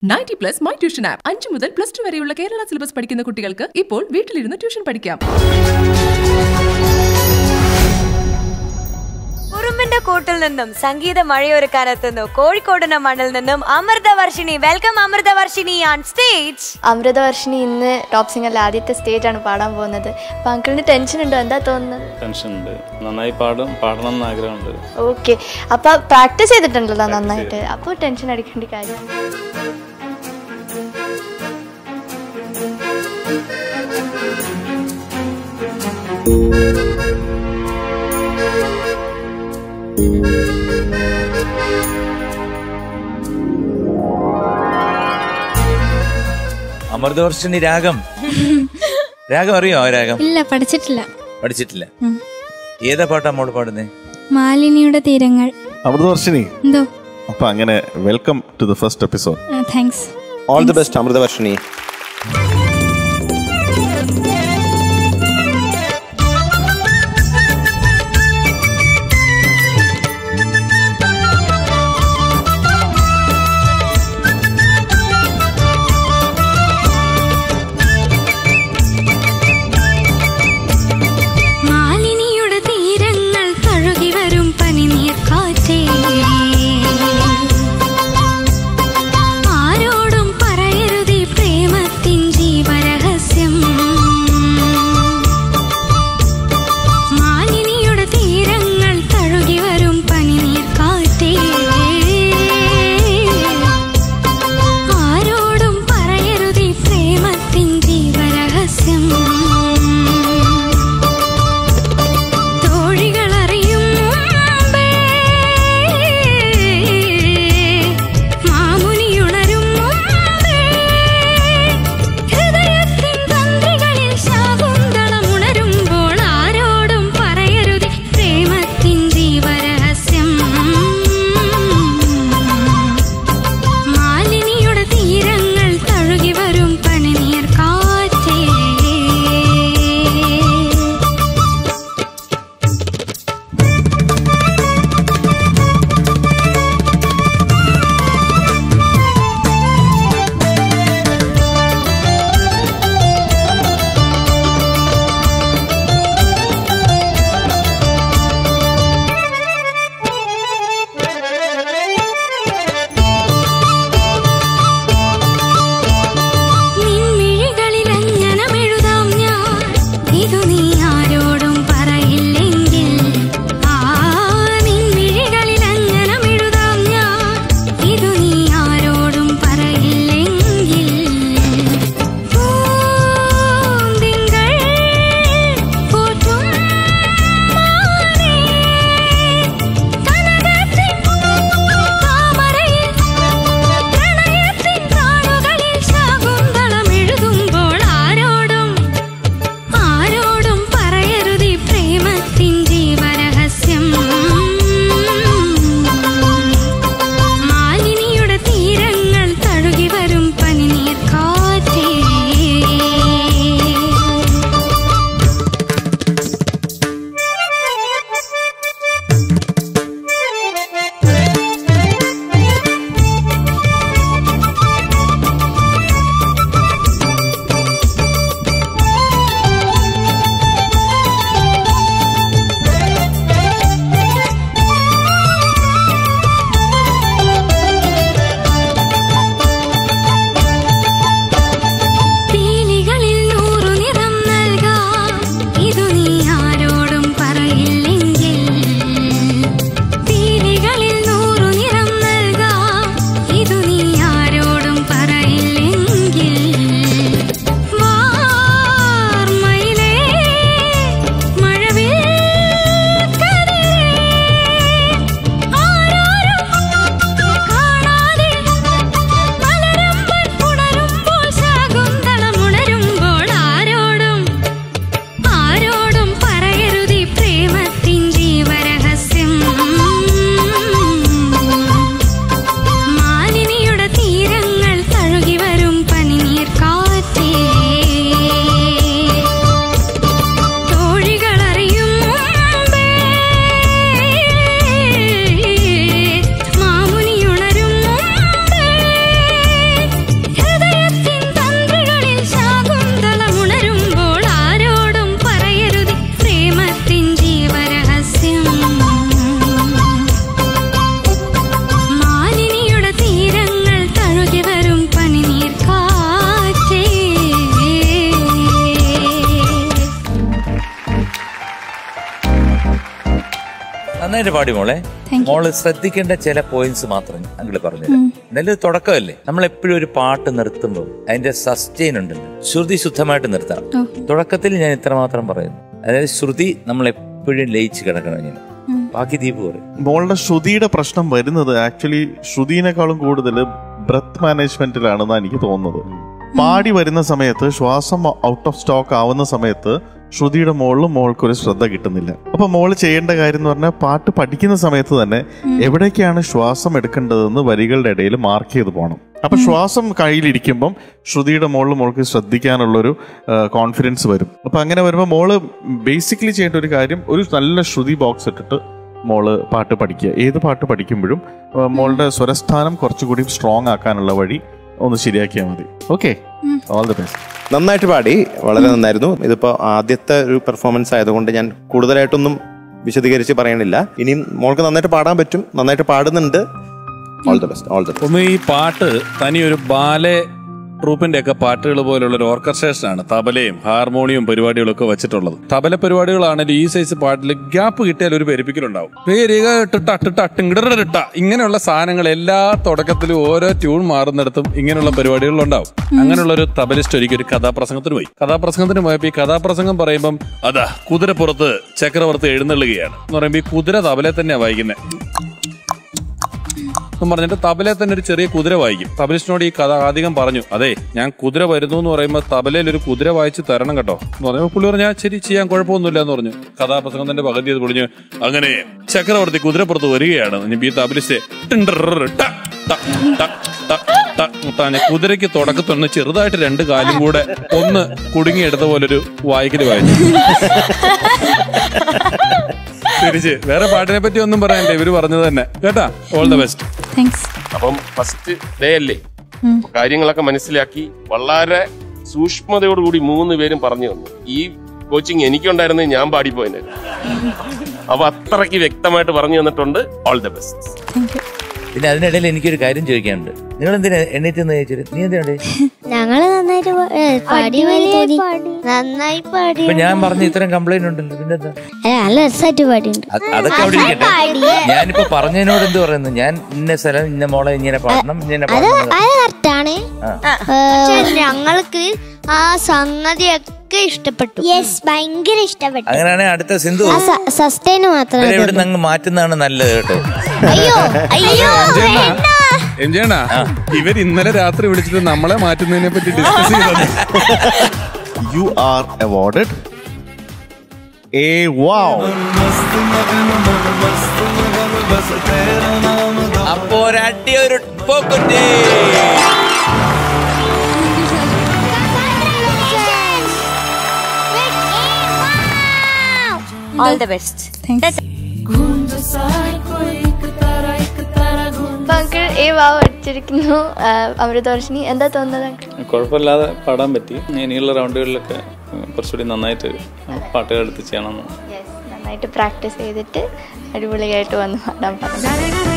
Ninety plus my tuition app അഞ്ചു മുതൽ plus to വരെയുള്ള കേരള സിലബസ് പഠിക്കുന്ന കുട്ടികൾക്ക് ഇപ്പോൾ വീട്ടിലിരുന്ന് ട്യൂഷൻ പഠിക്കാം ഉറുമ്പിന്റെ കൂട്ടിൽ നിന്നും സംഗീത മഴയൊരുക്കാനെത്തുന്നു കോഴിക്കോടിന്റെ മണ്ണിൽ നിന്നും Amritavarshini welcome Amritavarshini on stage Amritavarshini ഇന്ന് ടോപ്പ് സിംഗറിലെ ആദ്യത്തെ സ്റ്റേജാണ് പാടാൻ പോകുന്നത് അപ്പം അങ്കിളിന് ടെൻഷൻ ഉണ്ടോ എന്താ തോന്നുന്നത് ടെൻഷൻ ഉണ്ട് നന്നായി പാടും പാടണം എന്ന് ആഗ്രഹമുണ്ട് ഓക്കെ അപ്പം പ്രാക്ടീസ് ചെയ്തിട്ടുണ്ടല്ലോ നന്നായിട്ട് അപ്പോൾ ടെൻഷൻ അടിക്കേണ്ട കാര്യം അമൃതവർഷിണി രാഗം രാഗം അറിയോ ആ രാഗം ഇല്ല പഠിച്ചിട്ടില്ല പഠിച്ചിട്ടില്ല ഏതാ പാട്ടാ മോള് പാടുന്നേ മാലിനിയുടെ തീരങ്ങൾ അമൃതവർഷിനി എന്തോ അപ്പൊ അങ്ങനെ welcome to the first episode thanks all the best Amritavarshini മാലിനിയുടെ തീരങ്ങൾ തഴുകി വരും പനിനീർ കാറ്റേ ആരോടും പറയരുതേ പ്രേമത്തിൻ ജീ നന്നായിട്ട് പാടി മോളെ മോള് ശ്രദ്ധിക്കേണ്ട ചില പോയിന്റ്സ് മാത്രം അങ്കിള് പറഞ്ഞു നല്ലൊരു തുടക്കമല്ലേ നമ്മൾ എപ്പോഴും ഒരു പാട്ട് നിർത്തുമ്പോൾ അതിന്റെ സസ്റ്റെയിൻ ഉണ്ടല്ലോ ശ്രുതി ശുദ്ധമായിട്ട് നിർത്തണം തുടക്കത്തിൽ ഞാൻ ഇത്രമാത്രം പറയുന്നു അതായത് ശ്രുതി നമ്മൾ എപ്പോഴും ലയിച്ച് കിടക്കണം ഇങ്ങനെ ബാക്കി ദീപ് പറയും മോളുടെ ശ്രുതിയുടെ പ്രശ്നം വരുന്നത് ആക്ച്വലി ശ്രുതിനേക്കാളും കൂടുതൽ ബ്രത്ത് മാനേജ്മെന്റിലാണെന്നാണ് എനിക്ക് തോന്നുന്നത് പാടി വരുന്ന സമയത്ത് ശ്വാസം ഔട്ട് ഓഫ് സ്റ്റോക്ക് ആവുന്ന സമയത്ത് ശ്രുതിയുടെ മുകളിലും മോൾക്ക് ഒരു ശ്രദ്ധ കിട്ടുന്നില്ല അപ്പൊ മോള് ചെയ്യേണ്ട കാര്യം എന്ന് പറഞ്ഞാൽ പാട്ട് പഠിക്കുന്ന സമയത്ത് തന്നെ എവിടേക്കാണ് ശ്വാസം എടുക്കേണ്ടതെന്ന് വരികളുടെ ഇടയിൽ മാർക്ക് ചെയ്ത് പോകണം അപ്പൊ ശ്വാസം കയ്യിലിരിക്കുമ്പം ശ്രുതിയുടെ മുകളിൽ മോൾക്ക് ശ്രദ്ധിക്കാനുള്ളൊരു കോൺഫിഡൻസ് വരും അപ്പൊ അങ്ങനെ വരുമ്പോൾ മോള് ബേസിക്കലി ചെയ്യേണ്ട ഒരു കാര്യം ഒരു നല്ല ശ്രുതി ബോക്സ് ഇട്ടിട്ട് മോള് പാട്ട് പഠിക്കുക ഏത് പാട്ട് പഠിക്കുമ്പോഴും ആ, മോളുടെ സ്വരസ്ഥാനം കുറച്ചുകൂടി സ്ട്രോങ് ആക്കാനുള്ള വഴി ഒന്ന് ശരിയാക്കിയാൽ മതി ഓക്കെ ഓൾ ദി ബെസ്റ്റ് നന്നായിട്ട് പാടി വളരെ നന്നായിരുന്നു ഇതിപ്പോ ആദ്യത്തെ ഒരു പെർഫോമൻസ് ആയതുകൊണ്ട് ഞാൻ കൂടുതലായിട്ടൊന്നും വിശദീകരിച്ച് പറയണില്ല ഇനിയും മോൾക്ക് നന്നായിട്ട് പാടാൻ പറ്റും നന്നായിട്ട് പാടുന്നുണ്ട് all the best all the best ഒന്ന് ഈ പാട്ട് തനി ഒരു ബാലെ ട്രൂപ്പിന്റെ ഒക്കെ പാട്ടുകൾ പോലുള്ള ഒരു ഓർക്കസ്ട്രേഷൻ ആണ് തബലയും ഹാർമോണിയും പരിപാടികളും ഒക്കെ വെച്ചിട്ടുള്ളത് തബല പരിപാടികളാണെങ്കിൽ ഈ സൈസ് പാട്ടിൽ ഗ്യാപ്പ് കിട്ടിയാൽ ഒരു പെരുപ്പിക്കലുണ്ടാവും പേരിക ടിട്ട ടിട്ട ടിങ്കിട ഇങ്ങനെയുള്ള സാധനങ്ങൾ എല്ലാ തുടക്കത്തിലും ഓരോ ട്യൂൺ മാറുന്നിടത്തും ഇങ്ങനെയുള്ള പരിപാടികളുണ്ടാവും അങ്ങനെയുള്ള ഒരു തബലിസ്റ്റ് ഒരിക്കൽ ഒരു കഥാപ്രസംഗത്തിന് പോയി കഥാപ്രസംഗത്തിന് പോയപ്പോൾ ഈ കഥാപ്രസംഗം പറയുമ്പം അതാ കുതിരപ്പുറത്ത് ചക്രവർത്തി എഴുന്നള്ളുകയാണ് എന്ന് പറയുമ്പോൾ ഈ കുതിര തബലെ തന്നെയാ വായിക്കുന്നത് എന്ന് പറഞ്ഞിട്ട് തബലയിൽ തന്നെ ഒരു ചെറിയ കുതിര വായിക്കും തബലിസ്റ്റിനോട് ഈ കഥ അധികം പറഞ്ഞു അതെ ഞാൻ കുതിര വരുന്നു എന്ന് പറയുമ്പോൾ തബലയിൽ ഒരു കുതിര വായിച്ച് തരണം കേട്ടോ എന്ന് പറഞ്ഞു പുള്ളി പറഞ്ഞു ഞാൻ ശരി ചെയ്യാൻ കുഴപ്പമൊന്നുമില്ല എന്ന് പറഞ്ഞു കഥാപ്രസംഗത്തിന്റെ പകുതി അത് പൊളിഞ്ഞു അങ്ങനെ ചക്രവർത്തി കുതിരപ്പുറത്ത് വരികയാണ് ഇനിയിപ്പോ ഈ തബലിസ്റ്റ് ടിണ്ടർ ട ട ട ട ട ട്ടാണ്. കുതിരയ്ക്ക് തുടക്കത്തൊന്ന് ചെറുതായിട്ട് രണ്ട് കാലും കൂടെ ഒന്ന് കുടുങ്ങിയെടുത്ത പോലൊരു വായിക്കല് വായിച്ചു തിരിച്ച് വേറെ പാട്ടിനെ പറ്റി ഒന്നും പറയാനില്ല ഇവര് പറഞ്ഞത് തന്നെ കേട്ടാ ഓൾ ദ ബെസ്റ്റ് താങ്ക്സ് അപ്പം ഫസ്റ്റ് ഡേ അല്ലേ അപ്പൊ കാര്യങ്ങളൊക്കെ മനസ്സിലാക്കി വളരെ സൂക്ഷ്മതയോടുകൂടി മൂന്ന് പേരും പറഞ്ഞു തന്നു ഈ കോച്ചിങ് എനിക്കുണ്ടായിരുന്നത് ഞാൻ പാടിപ്പോയതിന് അപ്പൊ അത്രയ്ക്ക് വ്യക്തമായിട്ട് പറഞ്ഞു തന്നിട്ടുണ്ട് all the best thank you പിന്നെ അതിനിടയിൽ എനിക്കൊരു കാര്യം ചോദിക്കാനുണ്ട് നിങ്ങൾ എന്തിനാ എണ്ണീറ്റ് എന്ന് ചോദിച്ചത് നീ എന്തിനാ ഞങ്ങള് നന്നായിട്ട് പാ- ഏ, പാടി പോലെ തോന്നി നന്നായി പാടി ഇപ്പൊ ഞാൻ പറഞ്ഞ ഇത്രയും കംപ്ലൈന്റ് ഉണ്ടല്ലോ പിന്നെന്താ അല്ല നല്ല രസമായിട്ട് പാടിയിട്ടുണ്ട് അത് അതൊക്കെ അവിടെ ഇരിക്കട്ടെ ഞാനിപ്പോ പറഞ്ഞതിനോട് എന്ത് പറയുന്നു ഞാൻ ഇന്ന സ്ഥലം ഇന്ന മോളെ ഇങ്ങനെ പാടണം ഇങ്ങനെ അത് പാടണം അത് കറക്റ്റാണ് ഞങ്ങൾക്ക് ആ സംഗതിയൊക്കെ ഇഷ്ടപ്പെട്ടു യെസ് ഭയങ്കര ഇഷ്ടപ്പെട്ടു അങ്ങനെയാണെങ്കിൽ അടുത്ത സിന്ധു സസ്റ്റൈന് മാത്രം ഇവരെ ഇവിടെ നിന്ന് അങ്ങ് മാറ്റുന്നതാണ് നല്ലത് കേട്ടോ അയ്യോ അയ്യോ വേണ്ട. എഞ്ചേണ ഇവർ ഇന്നലെ രാത്രി വിളിച്ചിട്ട് നമ്മളെ മാറ്റുന്നതിനെ പറ്റി ഡിസ്കസ് ചെയ്തത് you are awarded a wow അപ്പോ ഒരടി ഒരു പോക്കുറ്റി ഓൾ ദ ബെസ്റ്റ് അപ്പൊ അങ്കിൾ ഏ വാവ് അടിച്ചിരിക്കുന്നു ആ, അമൃതവർഷിനി എന്താ തോന്നുന്നത് അങ്കിൾ കുഴപ്പമില്ലാതെ പാടാൻ പറ്റി ഇനിയുള്ള റൗണ്ടുകളിലൊക്കെ കുറച്ചുകൂടി നന്നായിട്ട് പാട്ടുകൾ എടുത്ത് ചെയ്യണമെന്ന് നന്നായിട്ട് പ്രാക്ടീസ് ചെയ്തിട്ട് അടിപൊളിയായിട്ട് വന്ന് പാടാൻ പറഞ്ഞു